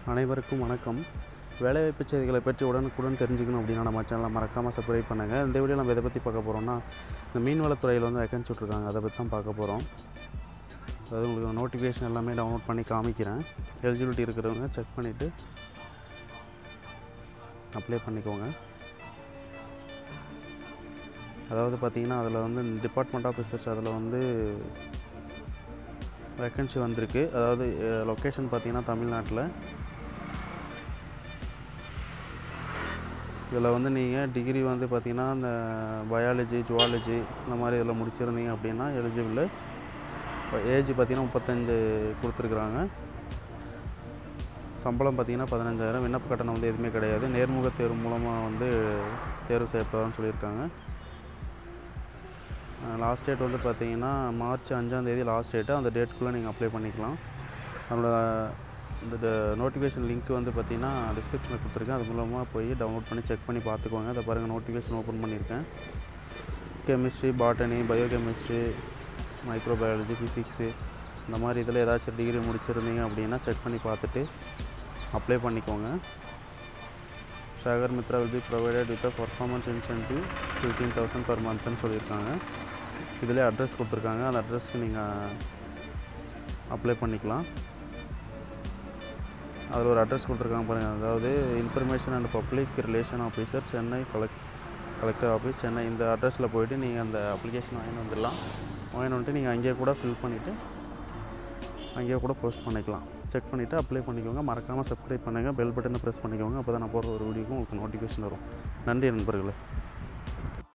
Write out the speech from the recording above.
அனைவருக்கும் வணக்கம் வேலைவாய்ப்பு செய்திகளை பற்றி உடனுக்குடன் தெரிஞ்சுக்கணும் அப்படின்னா நம்ம சேனலை மறக்காமல் சப்ஸ்கிரைப் பண்ணுங்கள் இந்த வீடியோ நம்ம எதை பற்றி பார்க்க போகிறோம்னா இந்த மீன்வளத்துறையில் வந்து வேகன்சி விட்ருக்காங்க அதை பற்றி தான் பார்க்க போகிறோம் அதாவது உங்களுக்கு நோட்டிஃபிகேஷன் எல்லாமே டவுன்லோட் பண்ணி காமிக்கிறேன் எலிஜிபிலிட்டி இருக்கிறவங்க செக் பண்ணிவிட்டு அப்ளை பண்ணிக்கோங்க அதாவது பார்த்தீங்கன்னா அதில் வந்து டிபார்ட்மெண்ட் ஆஃப் ரிசர்ச் அதில் வந்து வேக்கன்சி வந்திருக்கு அதாவது லொக்கேஷன் பார்த்தீங்கன்னா தமிழ்நாட்டில் இதில் வந்து நீங்கள் டிகிரி வந்து பார்த்தீங்கன்னா இந்த பயாலஜி ஜுவாலஜி இந்த மாதிரி இதில் முடிச்சிருந்தீங்க அப்படின்னா எலிஜிபிள் ஏஜ் பார்த்தீங்கன்னா முப்பத்தஞ்சு கொடுத்துருக்குறாங்க சம்பளம் பார்த்தீங்கன்னா பதினஞ்சாயிரம் விண்ணப்ப கட்டணம் வந்து எதுவுமே கிடையாது நேர்முக தேர்வு மூலமாக வந்து தேர்வு செய்யப்படுறான்னு சொல்லியிருக்காங்க லாஸ்ட் டேட் வந்து பார்த்தீங்கன்னா மார்ச் அஞ்சாந்தேதி லாஸ்ட் டேட்டு அந்த டேட்டுக்குள்ளே நீங்கள் அப்ளை பண்ணிக்கலாம் அதனோட இந்த நோட்டிஃபிகேஷன் லிங்க் வந்து பார்த்தீங்கன்னா டிஸ்கிரிப்ஷனில் கொடுத்துருக்கேன் அது மூலமாக போய் டவுன்லோட் பண்ணி செக் பண்ணி பார்த்துக்கோங்க அதை பாருங்கள் நோட்டிஃபிகேஷன் ஓப்பன் பண்ணியிருக்கேன் chemistry botany biochemistry microbiology physics இந்த மாதிரி இதில் ஏதாச்சும் டிகிரி முடிச்சிருந்தீங்க அப்படின்னா செக் பண்ணி பார்த்துட்டு அப்ளை பண்ணிக்கோங்க Sagar Mitra will be provided with performance incentive fifteen thousand per மந்த்னு சொல்லியிருக்காங்க இதிலே அட்ரஸ் கொடுத்துருக்காங்க அந்த அட்ரஸ்க்கு நீங்கள் அப்ளை பண்ணிக்கலாம் அதில் ஒரு அட்ரஸ் கொடுத்துருக்காங்க பாருங்கள் அதாவது information and public relation officer Chennai collect collector office Chennai இந்த அட்ரஸில் போயிட்டு நீங்கள் அந்த அப்ளிகேஷன் வாங்கி வந்துடலாம் வாங்கி வந்துட்டு நீங்கள் அங்கேயே கூட ஃபில் பண்ணிவிட்டு அங்கேயே கூட போஸ்ட் பண்ணிக்கலாம் செக் பண்ணிவிட்டு அப்ளை பண்ணிக்கோங்க மறக்காமல் சப்ஸ்கிரைப் பண்ணுங்கள் பெல் பட்டனை ப்ரெஸ் பண்ணிக்கோங்க அப்போ தான் நான் போடுற ஒரு வீடியோக்கும் உங்களுக்கு நோட்டிஃபிகேஷன் வரும் நன்றி நண்பர்களே